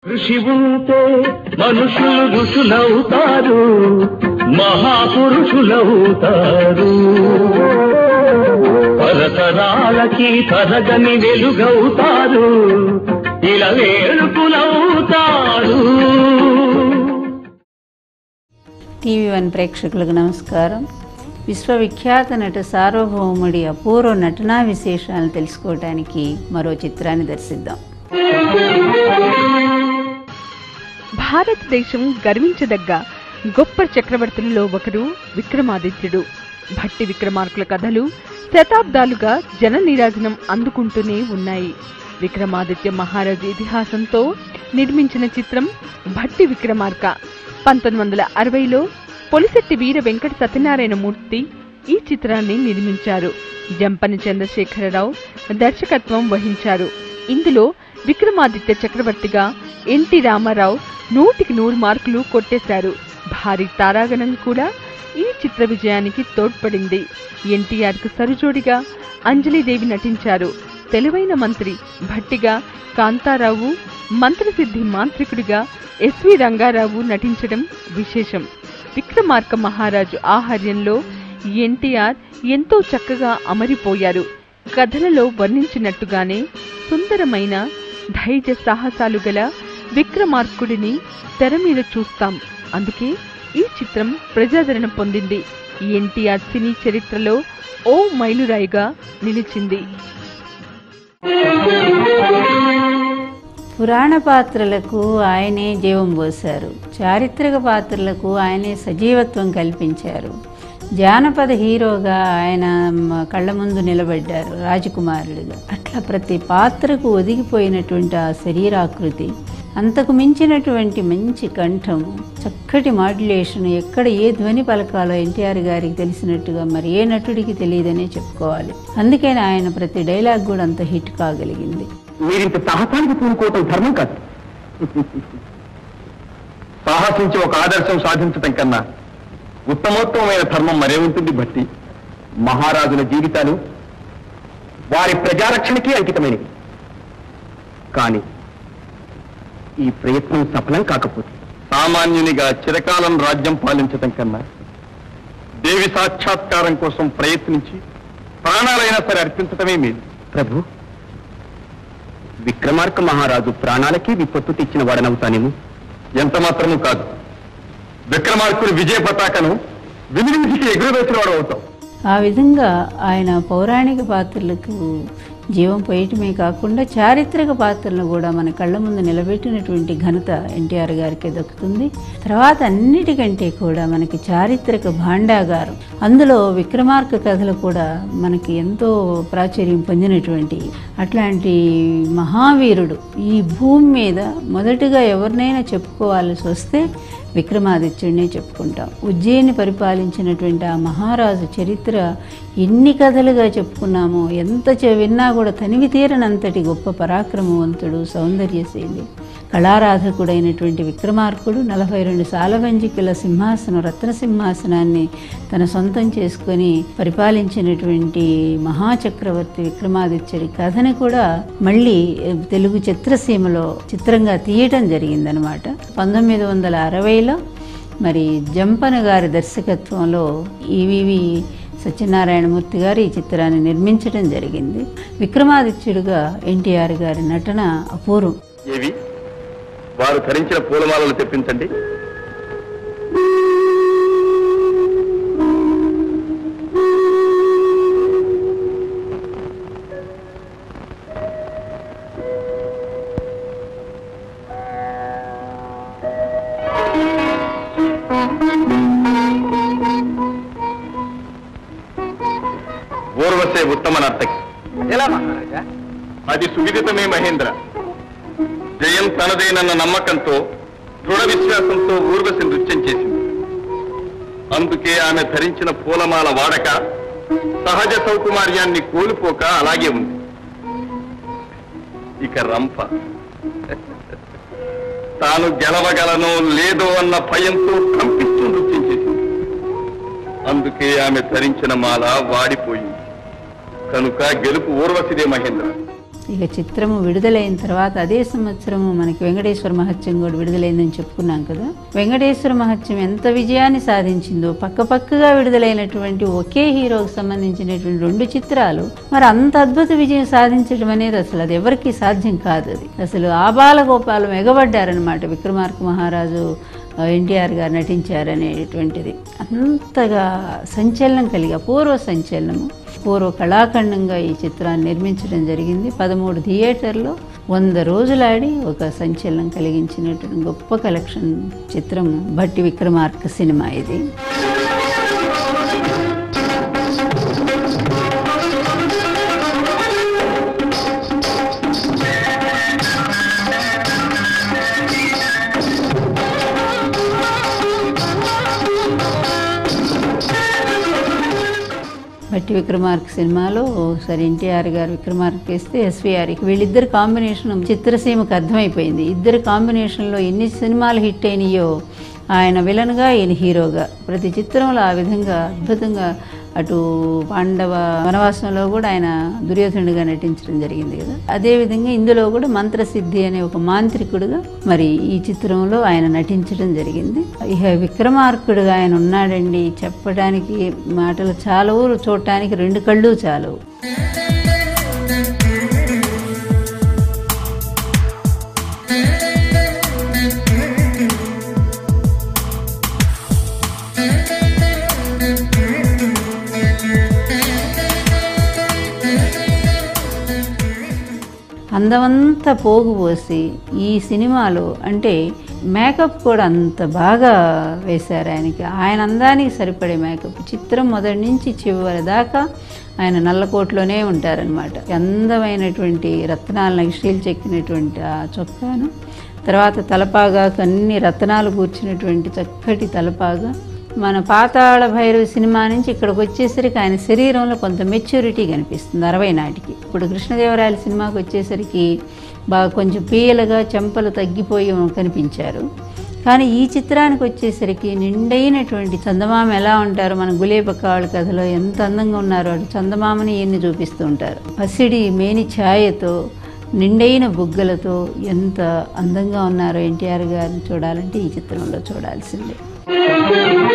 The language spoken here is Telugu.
కృషి ఉంటే మనుషులు ఋషులవుతారు మహాపురుషులవుతారు తరతరాలకి తరగని వెలుగవుతారు ఇలా వేడుకులవుతారు టీవీ వన్ ప్రేక్షకులకు నమస్కారం విశ్వవిఖ్యాత నట సార్వభౌముడి అపూర్వ నటనా విశేషాలను తెలుసుకోవడానికి మరో చిత్రాన్ని దర్శిద్దాం భారతదేశం గర్వించదగ్గ గొప్ప చక్రవర్తులలో ఒకరు విక్రమాదిత్యుడు భట్టి విక్రమార్కుల కథలు శతాబ్దాలుగా జన నీరాజనం అందుకుంటూనే ఉన్నాయి విక్రమాదిత్య మహారాజు ఇతిహాసంతో నిర్మించిన చిత్రం భట్టి విక్రమార్క పంతొమ్మిది వందల అరవైలో పొలిశెట్టి వీర వెంకట సత్యనారాయణ మూర్తి ఈ చిత్రాన్ని నిర్మించారు జంపని చంద్రశేఖరరావు దర్శకత్వం వహించారు ఇందులో విక్రమాదిత్య చక్రవర్తిగా ఎన్టీ రామారావు నూటికి నూరు మార్కులు కొట్టేశారు భారీ తారాగణం కూడా ఈ చిత్ర విజయానికి తోడ్పడింది ఎన్టీఆర్ కు సరుజోడిగా అంజలిదేవి నటించారు తెలివైన మంత్రి భట్టిగా కాంతారావు మంత్రసిద్ధి మాంత్రికుడిగా ఎస్వి రంగారావు నటించడం విశేషం విక్రమార్క మహారాజు ఆహార్యంలో ఎన్టీఆర్ ఎంతో చక్కగా అమరిపోయారు కథలలో వర్ణించినట్టుగానే సుందరమైన ధైర్య సాహసాలు గల విక్రమార్కుడిని తెర మీద చూస్తాం అందుకే ఈ చిత్రం ప్రజాదరణ పొందింది ఎన్టీఆర్ సినీ చరిత్రలో ఓ మైలురాయిగా నిలిచింది పురాణ పాత్రలకు ఆయనే జీవం పోశారు చారిత్రక పాత్రలకు ఆయనే సజీవత్వం కల్పించారు జానపద హీరోగా ఆయన మ- కళ్ళ ముందు నిలబడ్డారు రాజకుమారుడిగా అట్లా ప్రతి పాత్రకు ఒదిగిపోయినటువంటి ఆ శరీరాకృతి అంతకు మించినటువంటి మంచి కంఠం చక్కటి మాడ్యులేషన్ ఎక్కడ ఏ ధ్వని పలకాలో ఎన్టీఆర్ గారికి తెలిసినట్టుగా మరి ఏ నటుడికి తెలియదనే చెప్పుకోవాలి అందుకని ఆయన ప్రతి డైలాగ్ కూడా అంత హిట్ కాగలిగింది మీరింత సాహసానికి పూనుకోవటం ధర్మం కాదు సాహసించి ఒక ఆదర్శం సాధించటం కన్నా ఉత్తమోత్తమైన ధర్మం మరే ఉంటుంది భట్టి మహారాజుల జీవితాలు వారి ప్రజారక్షణకి అంకితమైనవి కానీ ఈ ప్రయత్నం సఫలం కాకపోతే సామాన్యునిగా చిరకాలం రాజ్యం పాలించటం కన్నా దేవి సాక్షాత్కారం కోసం ప్రయత్నించి ప్రాణాలైనా సరే అర్పించటమే మేలు ప్రభు విక్రమార్క మహారాజు ప్రాణాలకి విపత్తు తెచ్చిన వాడనవుతానేమో ఎంత మాత్రము కాదు విక్రమార్కుని విజయ పతాకను వినివిధికి ఎగురవేసిన వాడు అవుతావు ఆ విధంగా ఆయన పౌరాణిక పాత్రలకు జీవం పోయటమే కాకుండా చారిత్రక పాత్రలను కూడా మన కళ్ళ ముందు నిలబెట్టినటువంటి ఘనత ఎన్టీఆర్ గారికి దక్కుతుంది తర్వాత అన్నిటికంటే కూడా మనకి చారిత్రక భాండాగారం అందులో విక్రమార్క కథలు కూడా మనకి ఎంతో ప్రాచుర్యం పొందినటువంటి అట్లాంటి మహావీరుడు ఈ భూమి మీద మొదటగా ఎవరినైనా చెప్పుకోవాల్సి వస్తే విక్రమాదిత్యుడినే చెప్పుకుంటాం ఉజ్జయిని పరిపాలించినటువంటి ఆ మహారాజు చరిత్ర ఎన్ని కథలుగా చెప్పుకున్నామో ఎంత చె- విన్నా కూడా తనివి తీరనంతటి గొప్ప పరాక్రమవంతుడు సౌందర్యశీలి కళారాధకుడైనటువంటి విక్రమార్కుడు నలభై రెండు సాలవంజికుల సింహాసనం రత్న సింహాసనాన్ని తన సొంతం చేసుకొని పరిపాలించినటువంటి మహాచక్రవర్తి విక్రమాదిత్యుడి కథని కూడా మళ్ళీ ఏ, తెలుగు చిత్రసీమలో చిత్రంగా తీయటం జరిగిందనమాట పంతొమ్మిది వందల అరవైలో మరి జంపన గారి దర్శకత్వంలో ఈవివి సత్యనారాయణమూర్తి గారు ఈ చిత్రాన్ని నిర్మించడం జరిగింది విక్రమాదిత్యుడిగా ఎన్టీఆర్ గారి నటన అపూర్వం ఏవి వారు ధరించిన పూలమాలలు తెప్పించండి ఊర్వశే ఉత్తమ నర్తకి ఎలా మహారాజా అది సువిదితమే మహేంద్ర జయం తనదేనన్న నమ్మకంతో దృఢ విశ్వాసంతో ఊర్వశి నృత్యం చేసింది అందుకే ఆమె ధరించిన పూలమాల వాడక సహజ సౌకుమార్యాన్ని కోల్పోక అలాగే ఉంది ఇక రంప తాను గెలవగలను లేదో అన్న భయంతో కంపిస్తూ నృత్యం చేసింది అందుకే ఆమె ధరించిన మాల వాడిపోయింది కనుక గెలుపు ఊర్వశిదే మహేంద్ర ఇక చిత్రము విడుదలైన తర్వాత అదే సంవత్సరము మనకి వెంకటేశ్వర మహత్యం కూడా విడుదలైందని చెప్పుకున్నాం కదా వెంకటేశ్వర మహత్యం ఎంత విజయాన్ని సాధించిందో పక్క పక్కగా విడుదలైనటువంటి ఒకే హీరోకి సంబంధించినటువంటి రెండు చిత్రాలు మరి అంత అద్భుత విజయం సాధించడం అనేది అసలు అది ఎవరికీ సాధ్యం కాదు అది అసలు ఆబాల గోపాలం ఎగబడ్డారనమాట విక్రమార్క మహారాజు ఎన్టీఆర్ గారు నటించారనేటువంటిది అంతగా సంచలనం కలిగి అపూర్వ సంచలనము పూర్వ కళాఖండంగా ఈ చిత్రాన్ని నిర్మించడం జరిగింది పదమూడు థియేటర్లో వంద రోజులాడి ఒక సంచలనం కలిగించినటువంటి గొప్ప కలెక్షన్ చిత్రం భట్టి విక్రమార్క సినిమా ఇది భట్టి విక్రమార్క సినిమాలో సరే ఎన్టీఆర్ గారు విక్రమార్క వేస్తే ఎస్వీఆర్కి వీళ్ళిద్దరు కాంబినేషన్ చిత్రసీమకు అర్థమైపోయింది ఇద్దరు కాంబినేషన్లో ఎన్ని సినిమాలు హిట్ అయినాయో ఆయన విలన్గా ఈయన హీరోగా ప్రతి చిత్రంలో ఆ విధంగా అద్భుతంగా అటు పాండవ వనవాసంలో కూడా ఆయన దుర్యోధనుడిగా నటించడం జరిగింది కదా అదేవిధంగా ఇందులో కూడా మంత్రసిద్ధి అనే ఒక మాంత్రికుడుగా మరి ఈ చిత్రంలో ఆయన నటించడం జరిగింది ఇక విక్రమార్కుడుగా ఆయన ఉన్నాడండి చెప్పడానికి మాటలు చాలవు చూడటానికి రెండు కళ్ళు చాలవు అందమంతా పోగు పోసి ఈ సినిమాలో అంటే మేకప్ కూడా అంత బాగా వేశారు ఆయనకి ఆయన అందానికి సరిపడే మేకప్ చిత్రం మొదటి నుంచి చివరి దాకా ఆయన నల్లకోట్లోనే ఉంటారనమాట అందమైనటువంటి రత్నాల నగిషీలు చెక్కినటువంటి ఆ చొక్కాను తర్వాత తలపాగా అన్ని రత్నాలు కూర్చున్నటువంటి చక్కటి తలపాగా మన పాతాళ భైరవి సినిమా నుంచి ఇక్కడికి వచ్చేసరికి ఆయన శరీరంలో కొంత మెచ్యూరిటీ కనిపిస్తుంది అరవై నాటికి ఇప్పుడు కృష్ణదేవరాయల సినిమాకి వచ్చేసరికి బాగా కొంచెం పీయలుగా చెంపలు తగ్గిపోయి కనిపించారు కానీ ఈ చిత్రానికి వచ్చేసరికి నిండైనటువంటి చందమామ ఎలా ఉంటారో మన గులేబకాళ్ళ కథలో ఎంత అందంగా ఉన్నారో అటు చందమామని ఈయన్ని చూపిస్తూ ఉంటారు పసిడి మేని ఛాయతో నిండైన బుగ్గలతో ఎంత అందంగా ఉన్నారో ఎన్టీఆర్ గారిని చూడాలంటే ఈ చిత్రంలో చూడాల్సిందే